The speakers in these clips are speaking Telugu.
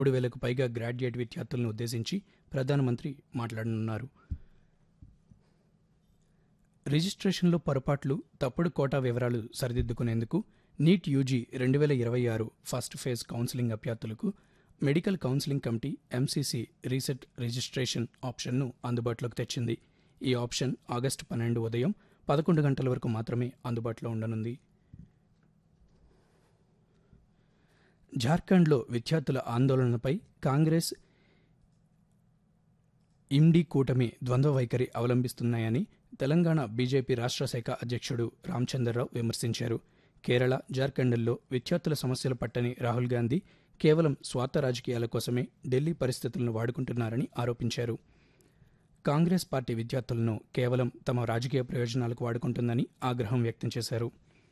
మూడు వేలకు పైగా గ్రాడ్యుయేట్ విద్యార్థులను ఉద్దేశించి ప్రధానమంత్రి మాట్లాడనున్నారు రిజిస్ట్రేషన్లో పొరపాట్లు తప్పుడు కోటా వివరాలు సరిదిద్దుకునేందుకు నీట్ యూజీ రెండు వేల ఇరవై ఆరు ఫస్ట్ ఫేజ్ కౌన్సిలింగ్ అభ్యర్థులకు medical counselling committee MCC reset registration ఆప్షన్ను అందుబాటులోకి తెచ్చింది ఈ ఆప్షన్ ఆగస్టు పన్నెండు ఉదయం పదకొండు గంటల వరకు మాత్రమే అందుబాటులో ఉండనుంది జార్ఖండ్లో విద్యార్థుల ఆందోళనపై కాంగ్రెస్ ఇండి కూటమి ద్వంద్వ వైఖరి అవలంబిస్తున్నాయని తెలంగాణ బీజేపీ రాష్ట్ర శాఖ అధ్యక్షుడు రామచంద్రరావు విమర్శించారు కేరళ జార్ఖండ్లో విద్యార్థుల సమస్యలు పట్టని రాహుల్ గాంధీ కేవలం స్వార్థ రాజకీయాల కోసమే ఢిల్లీ పరిస్థితులను వాడుకుంటున్నారని ఆరోపించారు కాంగ్రెస్ పార్టీ విద్యార్థులను కేవలం తమ రాజకీయ ప్రయోజనాలకు వాడుకుంటుందని ఆగ్రహం వ్యక్తం చేశారు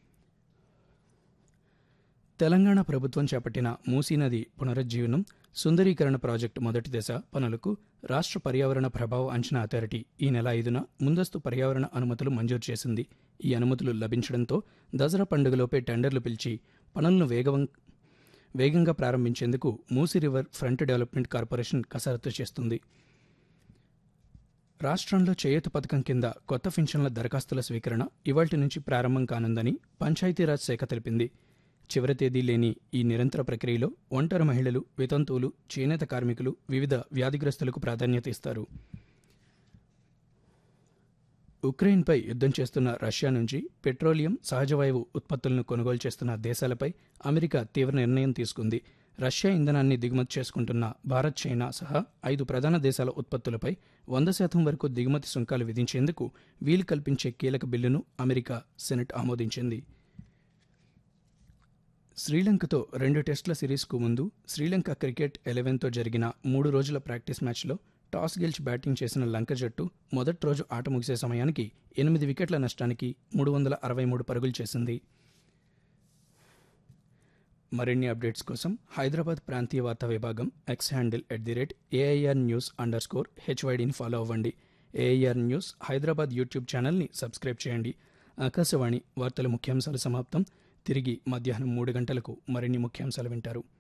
తెలంగాణ ప్రభుత్వం చేపట్టిన మూసీ నది పునరుజ్జీవనం సుందరీకరణ ప్రాజెక్టు మొదటి దశ పనులకు రాష్ట్ర పర్యావరణ ప్రభావ అంచనా అథారిటీ ఈ నెల ఐదున ముందస్తు పర్యావరణ అనుమతులు మంజూరు చేసింది ఈ అనుమతులు లభించడంతో దసరా పండుగలోపే టెండర్లు పిలిచి పనులను వేగవం వేగంగా ప్రారంభించేందుకు Musi river front development corporation కసరత్తు చేస్తుంది రాష్ట్రంలో చేయూత పథకం కింద కొత్త పింఛన్ల దరఖాస్తుల స్వీకరణ ఇవాల్టి నుంచి ప్రారంభం కానుందని పంచాయతీరాజ్ శాఖ తెలిపింది చివరి తేదీ లేని ఈ నిరంతర ప్రక్రియలో ఒంటరి మహిళలు వితంతువులు చేనేత కార్మికులు వివిధ వ్యాధిగ్రస్తులకు ప్రాధాన్యత ఇస్తారు ఉక్రెయిన్పై యుద్ధం చేస్తున్న రష్యా నుంచి పెట్రోలియం సహజవాయువు ఉత్పత్తులను కొనుగోలు చేస్తున్న దేశాలపై అమెరికా తీవ్ర నిర్ణయం తీసుకుంది రష్యా ఇంధనాన్ని దిగుమతి చేసుకుంటున్న భారత్ చైనా సహా ఐదు ప్రధాన దేశాల ఉత్పత్తులపై వంద శాతం వరకు దిగుమతి సుంకాలు విధించేందుకు వీలు కల్పించే కీలక బిల్లును అమెరికా సెనెట్ ఆమోదించింది శ్రీలంకతో రెండు టెస్టుల సిరీస్కు ముందు శ్రీలంక క్రికెట్ ఎలెవెన్తో జరిగిన మూడు రోజుల ప్రాక్టీస్ మ్యాచ్లో టాస్ గెలిచి బ్యాటింగ్ చేసిన లంక జట్టు మొదటి రోజు ఆట ముగిసే సమయానికి ఎనిమిది వికెట్ల నష్టానికి మూడు వందల అరవై మూడు పరుగులు చేసింది మరిన్ని అప్డేట్స్ కోసం హైదరాబాద్ ప్రాంతీయ వార్తా విభాగం X handle at the rate AIR news underscore హెచ్వైడిని ఫాలో అవ్వండి ఏఐఆర్ న్యూస్ హైదరాబాద్ యూట్యూబ్ ఛానల్ని సబ్స్క్రైబ్ చేయండి ఆకాశవాణి వార్తల ముఖ్యాంశాలు సమాప్తం తిరిగి మధ్యాహ్నం మూడు గంటలకు మరిన్ని ముఖ్యాంశాలు వింటారు